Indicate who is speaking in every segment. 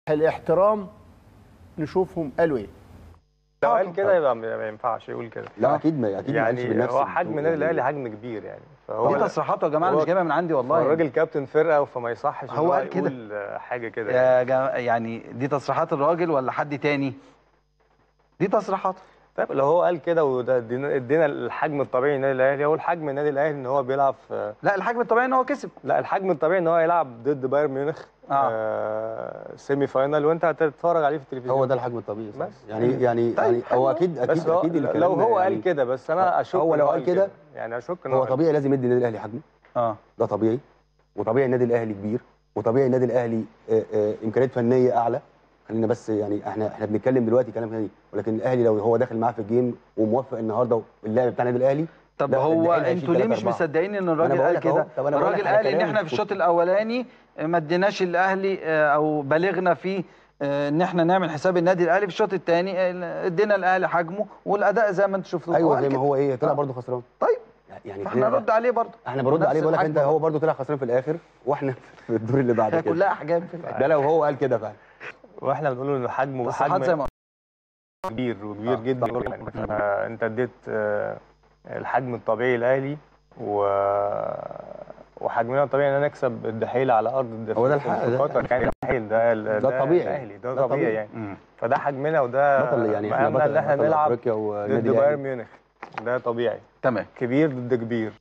Speaker 1: الاحترام نشوفهم قالوا ايه
Speaker 2: لو قال كده يبقى ما ينفعش يقول كده
Speaker 3: لا اكيد ما اكيد ما قالش
Speaker 2: يعني
Speaker 3: بنفس
Speaker 2: هو حجم النادي
Speaker 3: يعني-
Speaker 2: الاهلي حجم كبير يعني فهو
Speaker 4: دي تصريحاته يا جماعه أنا
Speaker 2: هو-
Speaker 4: مش جايبها من عندي والله
Speaker 2: الراجل كابتن فرقه فما يصحش إن
Speaker 4: هو قال كده.
Speaker 2: يقول حاجه كده
Speaker 4: يا
Speaker 2: يعني.
Speaker 4: جماعة يعني دي تصريحات الراجل ولا حد تاني دي تصريحاته
Speaker 2: طيب لو هو قال كده وده ادينا ادينا الحجم الطبيعي للنادي الاهلي هو الحجم النادي الاهلي ان هو بيلعب في
Speaker 4: لا الحجم الطبيعي ان هو كسب
Speaker 2: لا الحجم الطبيعي ان هو يلعب ضد بايرن ميونخ
Speaker 4: آه.
Speaker 2: آه سيمي فاينال وانت هتتفرج عليه في التلفزيون
Speaker 3: هو ده الحجم الطبيعي صح؟
Speaker 2: بس.
Speaker 3: يعني يعني
Speaker 4: طيب،
Speaker 3: يعني هو
Speaker 4: حلو.
Speaker 3: اكيد اكيد
Speaker 2: بس هو
Speaker 3: اكيد الكلام
Speaker 2: لو هو
Speaker 3: يعني
Speaker 2: قال كده بس انا اشك
Speaker 3: هو
Speaker 2: إن
Speaker 3: لو قال كده
Speaker 2: يعني اشك ان
Speaker 3: هو طبيعي لازم يدي النادي الاهلي حجمه
Speaker 4: اه
Speaker 3: ده طبيعي وطبيعي النادي الاهلي كبير وطبيعي النادي الاهلي آه، آه، امكانيات فنيه اعلى خلينا بس يعني احنا احنا بنتكلم دلوقتي كلام فني ولكن الاهلي لو هو داخل معاه في الجيم وموفق النهارده اللعب بتاع النادي الاهلي
Speaker 4: طب
Speaker 3: لا،
Speaker 4: هو
Speaker 3: الأهلي هيشيل
Speaker 4: انتوا ليه
Speaker 3: تلاتة
Speaker 4: مش
Speaker 3: أربعة.
Speaker 4: مصدقين ان
Speaker 3: أنا
Speaker 4: الراجل
Speaker 3: بقول
Speaker 4: قال
Speaker 3: لك أهو.
Speaker 4: كده
Speaker 3: طب أنا بقول لك
Speaker 4: الراجل
Speaker 3: على
Speaker 4: قال ان
Speaker 3: كلامي.
Speaker 4: احنا في الشوط الاولاني ما اديناش الاهلي آه، او بلغنا فيه آه، ان احنا نعمل حساب النادي الاهلي في الشوط الثاني ادينا الاهلي حجمه والاداء زي ما انتم شفتوا
Speaker 3: ايوه
Speaker 4: قال
Speaker 3: زي ما
Speaker 4: كده.
Speaker 3: هو ايه طلع
Speaker 4: آه.
Speaker 3: برضه خسران
Speaker 4: طيب
Speaker 3: يعني
Speaker 4: فاحنا
Speaker 3: خلينا-
Speaker 4: نرد عليه برضه
Speaker 3: احنا برد
Speaker 4: نفس
Speaker 3: عليه بقول لك
Speaker 4: الحجم
Speaker 3: انت هو
Speaker 4: برضه.
Speaker 3: برضه طلع خسران في الاخر واحنا في الدور اللي بعد
Speaker 4: هي
Speaker 3: كده
Speaker 4: كلها احجام في الآخر.
Speaker 3: ده لو هو قال كده فعلا
Speaker 2: واحنا بنقول ان حجمه
Speaker 4: تصريحات زي
Speaker 2: حجم
Speaker 4: ما
Speaker 2: كبير وكبير
Speaker 3: آه،
Speaker 2: جدا
Speaker 3: طبعاً.
Speaker 2: يعني فانت اديت آه، الحجم الطبيعي الاهلي و وحجمنا الطبيعي ان انا اكسب الدحيل على ارض الدفاع
Speaker 3: هو ده الحق- ده-
Speaker 2: قطر كان الدحيل ده ال-
Speaker 3: ده الطبيعي.
Speaker 2: الاهلي ده,
Speaker 3: ده
Speaker 2: طبيعي
Speaker 3: الطبيعي.
Speaker 2: يعني
Speaker 4: مم.
Speaker 2: فده حجمنا وده
Speaker 3: بطل يعني احنا
Speaker 2: مقامنا
Speaker 3: بطل
Speaker 2: ان احنا
Speaker 3: بطل
Speaker 2: نلعب
Speaker 3: افريقيا
Speaker 2: ضد
Speaker 3: والنادي
Speaker 2: بايرن
Speaker 3: الاهلي
Speaker 2: ميونخ ده طبيعي
Speaker 4: تمام
Speaker 2: كبير ضد كبير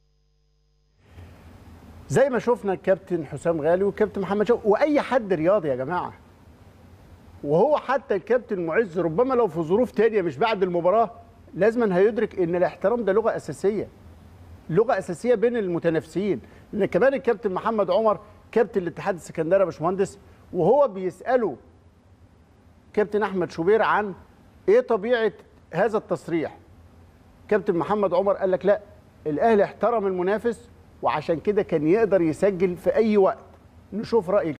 Speaker 1: زي ما شفنا الكابتن حسام غالي والكابتن محمد شوقي واي حد رياضي يا جماعه وهو حتى الكابتن معز ربما لو في ظروف تانية مش بعد المباراه لازما هيدرك ان الاحترام ده لغه اساسيه لغه اساسيه بين المتنافسين لان كمان الكابتن محمد عمر كابتن الاتحاد السكندري يا باشمهندس وهو بيساله كابتن احمد شوبير عن ايه طبيعه هذا التصريح كابتن محمد عمر قال لك لا الاهلي احترم المنافس وعشان كده كان يقدر يسجل في اي وقت نشوف راي